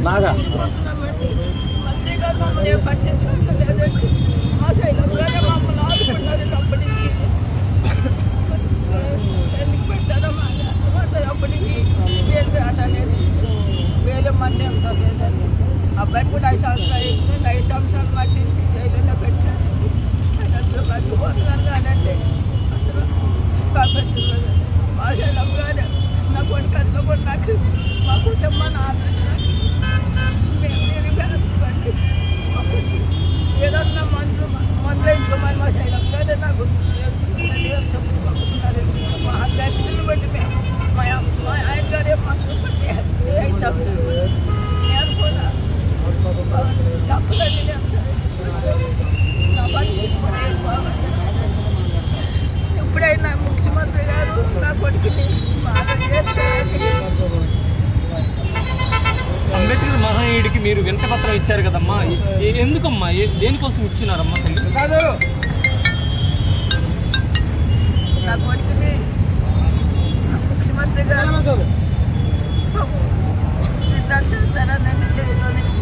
బాగా పోతున్నామండి. మంత్రి గారు మమ్మల్ని ఏం పట్టించుకోలేదండి. మా శైలంగానే మమ్మల్ని ఆదుకున్నారు అప్పటికి. ఎందుకు పెట్టారో మాకు అర్థమవుతుంది. అప్పటికి వేలు రావట్లేదు. వేలు మంది ఎంత లేదండి. అబ్బాయి కూడా ఐదు సంవత్సరాలు అయింది. ఐదు సంవత్సరాలు పట్టించి జైలులో పెట్టారు నేను అసలు మర్చిపోతున్నాను కానండి అసలు పంపించలేదు. మా శైలంగానే నా కొడుకు అట్లా కూడా నాకు మా కుటుంబాన్ని ఆదరించారు ఏదన్నా మందు మందు వేసుకోమని మా శైలం కానీ నాకు మా గట్టిని బట్టి మేము మా మా ఆయన గారే మందు బట్టి ఐదు సంవత్సరాలు నేను కూడా తప్పదండి నా బట్టి ఎప్పుడైనా ముఖ్యమంత్రి గారు నా కొడుకుని బాగా చేస్తారని అంబేద్కర్ మహనీయుడికి మీరు వింత పత్రం ఇచ్చారు కదమ్మా ఏ- ఎందుకమ్మా ఏ- దేనికోసం ఇచ్చినారమ్మా తల్లి నా కొడుకుని ముఖ్యమంత్రి గారు నిర్దాక్షిణ జైల్లోనే